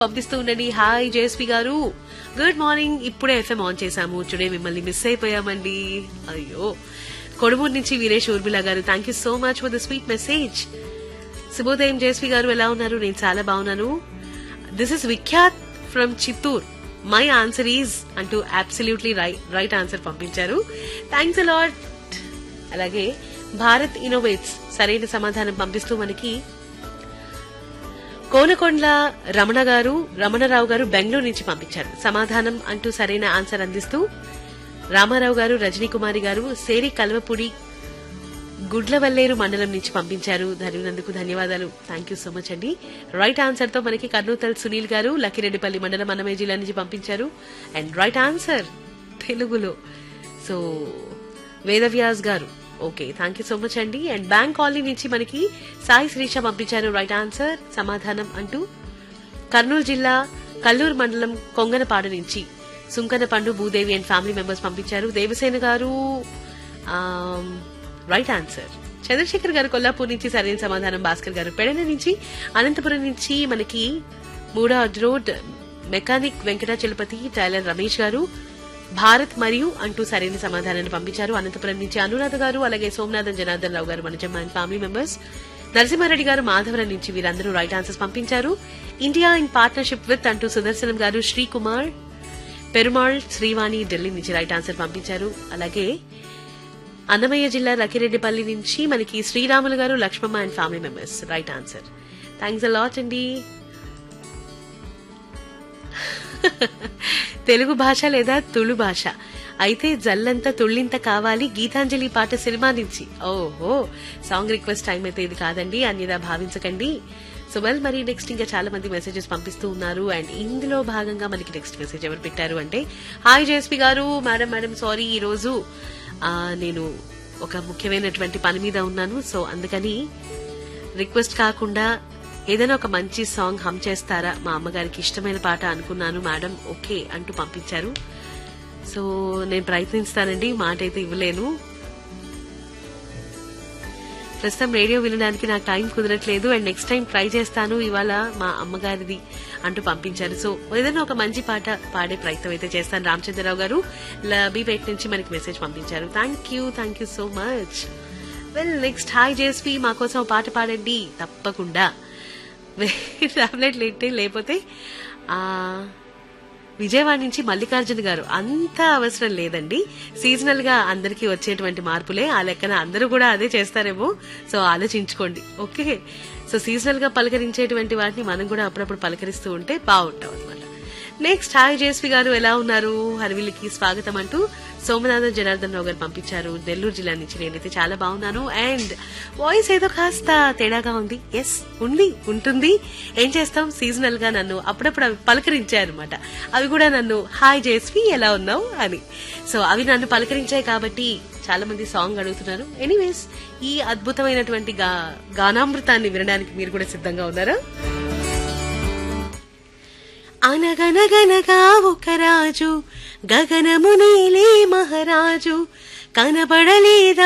పంపిస్తూ ఉండండి hi JSP గారు గుడ్ మార్నింగ్ ఇప్పుడే ఎఫ్ఎం ఆన్ చేశాము టుడే మిమ్మల్ని మిస్ అయిపోయామండి అయ్యో కొడుమూరు నుంచి వీరేష్ ఊర్మిళ గారు thank you so much for the sweet message శుభోదయం జేఎస్పీ గారు ఎలా ఉన్నారు నేను చాలా బాగున్నాను this is Vikhyat from Chittoor my answer is అంటూ అబ్సల్యూట్లీ రైట్ ఆన్సర్ పంపించారు థ్యాంక్స్ అలాట్ అలాగే భారత్ ఇన్నోవేట్స్ సరైన సమాధానం పంపిస్తూ మనకి కోనకొండ్ల రమణ గారు రమణరావు గారు బెంగళూరు నుంచి పంపించారు సమాధానం అంటూ సరైన ఆన్సర్ అందిస్తూ రామారావు గారు రజనీ కుమారి గారు సేరి కల్వపూడి గుడ్లవల్లేరు మండలం నుంచి పంపించారు ధన్యనందుకు ధన్యవాదాలు థ్యాంక్ యూ సో మచ్ అండి రైట్ ఆన్సర్ తో మనకి కర్నూతల్ సునీల్ గారు లక్కిరెడ్డిపల్లి మండలం అన్నమయ్య జిల్లా నుంచి పంపించారు అండ్ రైట్ ఆన్సర్ తెలుగులో సో వేదవ్యాస్ గారు okay thank you so much అండి అండ్ బ్యాంక్ కాలనీ నుంచి మనకి సాయి శ్రీష పంపించారు రైట్ ఆన్సర్ సమాధానం అంటూ కర్నూలు జిల్లా కల్లూరు మండలం కొంగనపాడు నుంచి సుంకన పండు భూదేవి అండ్ ఫ్యామిలీ మెంబర్స్ పంపించారు దేవసేన గారు రైట్ ఆన్సర్ చంద్రశేఖర్ గారు కొల్లాపూర్ నుంచి సరైన సమాధానం భాస్కర్ గారు పెడన నుంచి అనంతపురం నుంచి మనకి మూడో road mechanic Venkatachalapathi tailor Ramesh గారు భారత్ మరియు అంటూ సరైన సమాధానాన్ని పంపించారు అనంతపురం నుంచి అనురాధ గారు అలాగే సోమనాథన్ జనార్దన్ రావు గారు Manajamma and family members Narasimhareddy గారు మాధవరం నుంచి వీరందరూ రైట్ ఆన్సర్స్ పంపించారు ఇండియా ఇన్ పార్ట్నర్షిప్ విత్ అంటూ సుదర్శనం గారు శ్రీకుమార్ పెరుమాళ్ శ్రీవాణి ఢిల్లీ నుంచి రైట్ ఆన్సర్ పంపించారు అలాగే అన్నమయ్య జిల్లా లక్కిరెడ్డిపల్లి నుంచి మనకి శ్రీరాములు గారు Lakshmamma and family members right answer thanks a lot అండి తెలుగు భాష లేదా తుళు భాష అయితే జల్లంత తుళ్ళింత కావాలి గీతాంజలి పాట సినిమా నుంచి ఓహో సాంగ్ రిక్వెస్ట్ టైం అయితే ఇది కాదండి అన్యదా భావించకండి సో వెల్ మరి నెక్స్ట్ ఇంకా చాలా మంది మెసేజెస్ పంపిస్తూ ఉన్నారు అండ్ ఇందులో భాగంగా మనకి నెక్స్ట్ మెసేజ్ ఎవరు పెట్టారు అంటే హాయ్ జేఎస్పీ గారు మేడం మేడం సారీ ఈ రోజు ఆ, నేను ఒక ముఖ్యమైనటువంటి పని మీద ఉన్నాను సో అందుకని రిక్వెస్ట్ కాకుండా ఏదైనా ఒక మంచి సాంగ్ హమ్ చేస్తారా మా అమ్మగారికి ఇష్టమైన పాట అనుకున్నాను మేడం ఓకే అంటూ పంపించారు సో నేను ప్రయత్నిస్తానండి మాట అయితే ఇవ్వలేను ప్రస్తుతం రేడియో వినడానికి నాకు టైం కుదరట్లేదు అండ్ నెక్స్ట్ టైం ట్రై చేస్తాను ఇవాళ మా అమ్మగారిది అంటూ పంపించారు సో ఏదైనా ఒక మంచి పాట పాడే ప్రయత్నం అయితే చేస్తాను రామచంద్రరావు గారు బీపేట్ నుంచి మనకి మెసేజ్ పంపించారు thank you thank you so much well next hi JSP మా కోసం ఒక పాట పాడండి తప్పకుండా టాబ్లెట్ లేటే లేకపోతే ఆ విజయవాడ నుంచి మల్లికార్జున గారు అంత అవసరం లేదండి సీజనల్ గా అందరికీ వచ్చేటువంటి మార్పులే ఆ లెక్కన అందరూ కూడా అదే చేస్తారేమో సో ఆలోచించుకోండి ఓకే సో సీజనల్ గా పలకరించేటువంటి వాటిని మనం కూడా అప్పుడప్పుడు పలకరిస్తూ ఉంటే బాగుంటాం అనమాట నెక్స్ట్ హాయ్ జేఎస్పీ గారు ఎలా ఉన్నారు హరివిల్లికి స్వాగతం అంటూ సోమనాథ జనార్దన్ రావు గారు పంపించారు నెల్లూరు జిల్లా నుంచి నేనైతే చాలా బాగున్నాను అండ్ వాయిస్ ఏదో కాస్త తేడాగా ఉంది ఎస్ ఉంది ఉంటుంది ఏం చేస్తాం సీజనల్ గా నన్ను అప్పుడప్పుడు అవి పలకరించాయి అనమాట అవి కూడా నన్ను హాయ్ జేఎస్పీ ఎలా ఉన్నావు అని సో అవి నన్ను పలకరించాయి కాబట్టి చాలా మంది సాంగ్ అడుగుతున్నారు ఎనీవేస్ ఈ అద్భుతమైనటువంటి గా- గానామృతాన్ని వినడానికి మీరు కూడా సిద్ధంగా ఉన్నారా అనగనగనగా ఒక రాజు గగనము నీలే మహారాజు కనబడలేదా